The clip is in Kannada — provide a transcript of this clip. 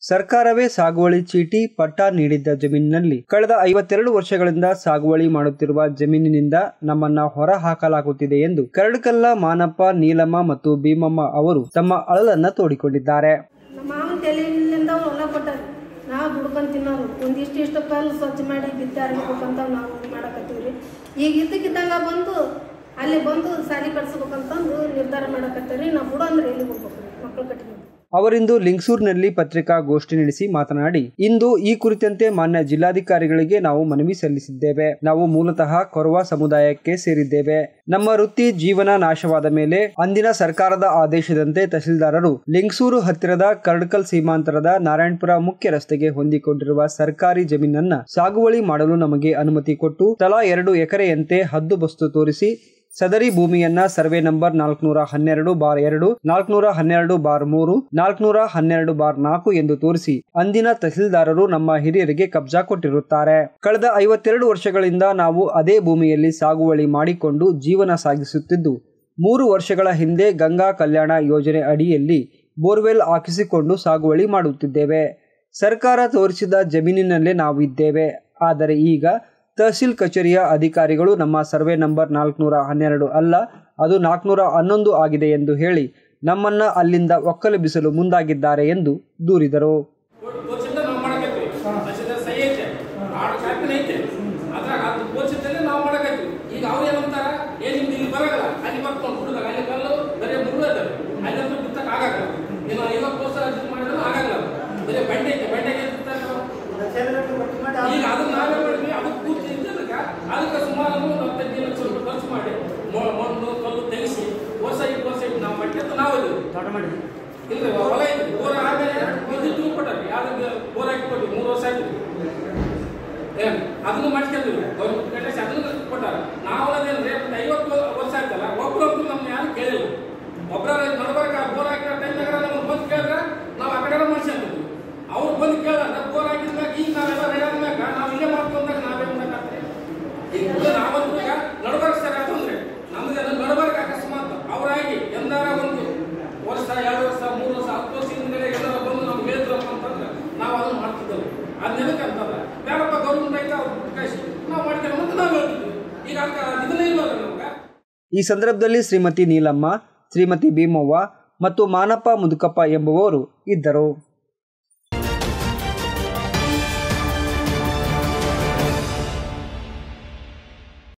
ಸರ್ಕಾರವೇ ಸಾಗುವಳಿ ಚೀಟಿ ಪಟ್ಟ ನೀಡಿದ್ದ ಜಮೀನಿನಲ್ಲಿ ಕಳೆದ ಐವತ್ತೆರಡು ವರ್ಷಗಳಿಂದ ಸಾಗುವಳಿ ಮಾಡುತ್ತಿರುವ ಜಮೀನಿನಿಂದ ನಮ್ಮನ್ನ ಹೊರ ಹಾಕಲಾಗುತ್ತಿದೆ ಎಂದು ಕರಡ್ಕಲ್ಲ ಮಾನಪ್ಪ ನೀಲಮ್ಮ ಮತ್ತು ಭೀಮಮ್ಮ ಅವರು ತಮ್ಮ ಅಳಲನ್ನ ತೋಡಿಕೊಂಡಿದ್ದಾರೆ ನಮ್ಮ ಮಾವನ ತಲೆಯಿಂದ ಹೊಲ ಕೊಟ್ಟಾರ ನಾವು ದುಡ್ಕೊಂಡ್ ತಿನ್ನೋರು ಒಂದಿಷ್ಟು ಇಷ್ಟು ಕಲ್ಲು ಸ್ವಚ್ಛ ಮಾಡಿ ಬಿದ್ದಾರಿರ್ಬೇಕಂತ ನಾವು ಮಾಡಕತ್ತೀವ್ರಿ ಈಗ ಇದ್ದಕ್ಕಿದ್ದಂಗ ಬಂದು ಅಲ್ಲಿ ಬಂದು ಸಾಲಿ ಕಟ್ಸ್ಬೇಕಂತಂದು ನಿರ್ಧಾರ ಮಾಡಕತ್ತೀರಿ ನಾವು ಬಿಡು ಅಂದ್ರೆ ಎಲ್ಲಿ ಹೋಗ್ಬೇಕು ಮಕ್ಕಳು ಕಟ್ಕೊಂಡು ಅವರಿಂದು ಲಿಂಗಸೂರಿನಲ್ಲಿ ಪತ್ರಿಕಾಗೋಷ್ಠಿ ನಡೆಸಿ ಮಾತನಾಡಿ ಇಂದು ಈ ಕುರಿತಂತೆ ಮಾನ್ಯ ಜಿಲ್ಲಾಧಿಕಾರಿಗಳಿಗೆ ನಾವು ಮನವಿ ಸಲ್ಲಿಸಿದ್ದೇವೆ ನಾವು ಮೂಲತಃ ಕೊರವ ಸಮುದಾಯಕ್ಕೆ ಸೇರಿದ್ದೇವೆ ನಮ್ಮ ವೃತ್ತಿ ಜೀವನ ನಾಶವಾದ ಮೇಲೆ ಅಂದಿನ ಸರ್ಕಾರದ ಆದೇಶದಂತೆ ತಹಸೀಲ್ದಾರರು ಲಿಂಗಸೂರು ಹತ್ತಿರದ ಕರ್ಡ್ಕಲ್ ಸೀಮಾಂತರದ ನಾರಾಯಣಪುರ ಮುಖ್ಯ ರಸ್ತೆಗೆ ಹೊಂದಿಕೊಂಡಿರುವ ಸರ್ಕಾರಿ ಜಮೀನನ್ನ ಸಾಗುವಳಿ ಮಾಡಲು ನಮಗೆ ಅನುಮತಿ ಕೊಟ್ಟು ತಲಾ ಎರಡು ಎಕರೆಯಂತೆ ಹದ್ದುಬಸ್ತು ತೋರಿಸಿ ಸದರಿ ಭೂಮಿಯನ್ನ ಸರ್ವೆ ನಂಬರ್ ನಾಲ್ಕನೂರ ಹನ್ನೆರಡು ಬಾರ್ ಎರಡು ನಾಲ್ಕನೂರ ಹನ್ನೆರಡು ಬಾರ್ ಮೂರು ನಾಲ್ಕನೂರ ಹನ್ನೆರಡು ಬಾರ್ ನಾಲ್ಕು ಎಂದು ತೋರಿಸಿ ಅಂದಿನ ತಹಸೀಲ್ದಾರರು ನಮ್ಮ ಹಿರಿಯರಿಗೆ ಕಬ್ಜಾ ಕೊಟ್ಟಿರುತ್ತಾರೆ ಕಳೆದ ಐವತ್ತೆರಡು ವರ್ಷಗಳಿಂದ ನಾವು ಅದೇ ಭೂಮಿಯಲ್ಲಿ ಸಾಗುವಳಿ ಮಾಡಿಕೊಂಡು ಜೀವನ ಸಾಗಿಸುತ್ತಿದ್ದು ಮೂರು ವರ್ಷಗಳ ಹಿಂದೆ ಗಂಗಾ ಕಲ್ಯಾಣ ಯೋಜನೆ ಅಡಿಯಲ್ಲಿ ಬೋರ್ವೆಲ್ ಹಾಕಿಸಿಕೊಂಡು ಸಾಗುವಳಿ ಮಾಡುತ್ತಿದ್ದೇವೆ ಸರ್ಕಾರ ತೋರಿಸಿದ ಜಮೀನಿನಲ್ಲೇ ನಾವು ಇದ್ದೇವೆ ಆದರೆ ಈಗ ತಹಸೀಲ್ ಕಚೇರಿಯ ಅಧಿಕಾರಿಗಳು ನಮ್ಮ ಸರ್ವೆ ನಂಬರ್ ನಾಲ್ಕುನೂರ ಹನ್ನೆರಡು ಅಲ್ಲ ಅದು ನಾಲ್ಕುನೂರ ಹನ್ನೊಂದು ಆಗಿದೆ ಎಂದು ಹೇಳಿ ನಮ್ಮನ್ನ ಅಲ್ಲಿಂದ ಒಕ್ಕಲೆಬ್ಬಿಸಲು ಮುಂದಾಗಿದ್ದಾರೆ ಎಂದು ದೂರಿದರು ತೋರಿಸಿದ್ದ ನಾವು ಮಾಡಕತ್ತೀವಿ ತಹಸೀಲ್ದಾರ್ ಸಹಿ ಐತೆ ಆರ್ಡರ್ ಕಾಪಿನ ಐತೆ ಅದ್ರಾಗ ಅದು ತೋರಿಸಿದ್ದಲ್ಲೇ ನಾವು ಮಾಡಕತ್ತೀವಿ ಈಗ ಅವ್ರು ಏನಂತಾರ ಏ ನಿಮ್ದು ಇಲ್ಲಿ ಬರಗಲ್ಲ ಅಲ್ಲಿ ಬರ್ಕೊಂಡು ಹುಡುಗ ಅಲ್ಲಿ ಕಲ್ಲು ಬರೀ ಮುಳ್ಳು ಅದ ಅಲ್ಲಿ ಅಂತೂ ಬಿತ್ತಕ್ಕೆ ಆಗಲ್ಲ ಇನ್ನು ಐವತ್ತು ವರ್ಷ ಇದು ಮಾಡಿದ್ರೆ ಆಗಲ್ಲ ಬರೀ ಬಂಡೆ ಐತೆ ಬಂಡೆಗೆ ಏನ್ ಬಿತ್ತಾರೆ ನಾವು? ಈಗ ಅದನ್ನ ನಾವೇ ಮಾಡಿದ್ವಿ ಅದಕ್ಕೆ ಪೂರ್ತಿ ಇದ್ದದಕ್ಕೆ ಅದಕ್ಕೆ ಸುಮಾರು ಒಂದು ಹತ್ತೈದು ಲಕ್ಷ ರೂಪಾಯಿ ಖರ್ಚು ಮಾಡಿ ಮೊ- ಮಣ್ಣು ಕಲ್ಲು ತೆಗಿಸಿ ವರ್ಷ ಇಟ್ಟು ವರ್ಷ ಇಟ್ಟು ನಾವು ಮಾಡಿ ಅಂತ ನಾವು ಇದೀವಿ ಇಲ್ರಿ ಹೊಲ ಐತಿ ಬೋರ್ ಆಮೇಲೆ ವಿದ್ಯುತ್ ಕೊಟ್ಟಾರಿ ಯಾವ್ದು ಬೋರ್ ಹಾಕಿ ಕೊಟ್ಟಿ ಮೂರು ವರ್ಷ ಆಯ್ತು ಏನ್ ಅದನ್ನು ಮಾಡ್ಕೊಂಡಿವಿ ಗೌರ್ಮೆಂಟ್ ಕಟ್ಟೇಸಿ ಅದನ್ನು ಕೊಟ್ಟಾರ ನಾವು ಅದೇನ್ರಿ ಒಂದು ಐವತ್ತು ವರ್ಷ ಆಯ್ತಲ್ಲ ಒಬ್ರೊಬ್ರು ನಮ್ಗೆ ಯಾರು ಕೇಳಿಲ್ಲ ಒಬ್ಬರ ನಡ್ಬರ್ಕ ಬೋರ್ ಹಾಕಿರೋ ಟೈಮ್ನಾಗ ನಮ್ಗೆ ಬಂದು ಕೇಳಿದ್ರೆ ನಾವು ಆ ಕಡೆ ಮಾಡ್ಸ್ಕೊಂತೀವಿ ಅವ್ರು ಬಂದು ಕೇಳಿದ್ರೆ ಬೋರ್ ಹಾಕಿದ್ಮ್ಯಾಗ ಈಗ ನಾವೆಲ್ಲ ರೆಡಿ ಆದ್ಮ್ಯಾಗ ನಾವು ಇಲ್ಲೇ ಮಾಡ್ಕೊಂಡಾಗ ನಾವೇ ಮಾಡಕ್ಕಾಗ್ತದೆ ಈಗ ನಾವಂತೂ ಈಗ ನಡ್ಬರ್ಕ್ ಸರಿ ಆತಂದ್ರೆ ನಮ್ಗೆ ನಡ್ಬರ್ಕ್ ಅಕಸ್ಮಾತ್ ಅವರಾಗಿ ಎಂದಾರ ಒಂದು ವರ್ಷ ಎರಡು ವರ್ಷ ಮೂರು ವರ್ಷ ಹತ್ತು ವರ್ಷ ಹಿಂದ್ಗಡೆ ಎಲ್ಲಾರ ಬಂದು ನಮ್ಗೆ ಹೇಳಿದ್ರಪ್ಪ ಅಂತಂದ್ರೆ ನಾವು ಅದನ್ನ ಮಾಡ್ತಿದ್ದೆವು ಅದನ್ನೆದಕ್ಕೆ ಅಂತಂದ್ರೆ ಬೇಡಪ್ಪ ಗೌರ್ಮೆಂಟ್ ಐತೆ ಅವ್ರು ಕಳಿಸಿ ನಾವು ಮಾಡ್ತೇವೆ ಅಂತ ನಾವು ಹೇಳ್ತಿದ್ವಿ ಈಗ ಅದಕ್ಕೆ ಇದನ್ನೇ ಇಲ್ಲ ನಮ್ಗೆ ಈ ಸಂದರ್ಭದಲ್ಲಿ ಶ್ರೀಮತಿ ನೀಲಮ್ಮ ಶ್ರೀಮತಿ ಭೀಮವ್ವ ಮತ್ತು ಮಾನಪ್ಪ ಮುದುಕಪ್ಪ ಎಂಬುವವರು ಇದ್ದರು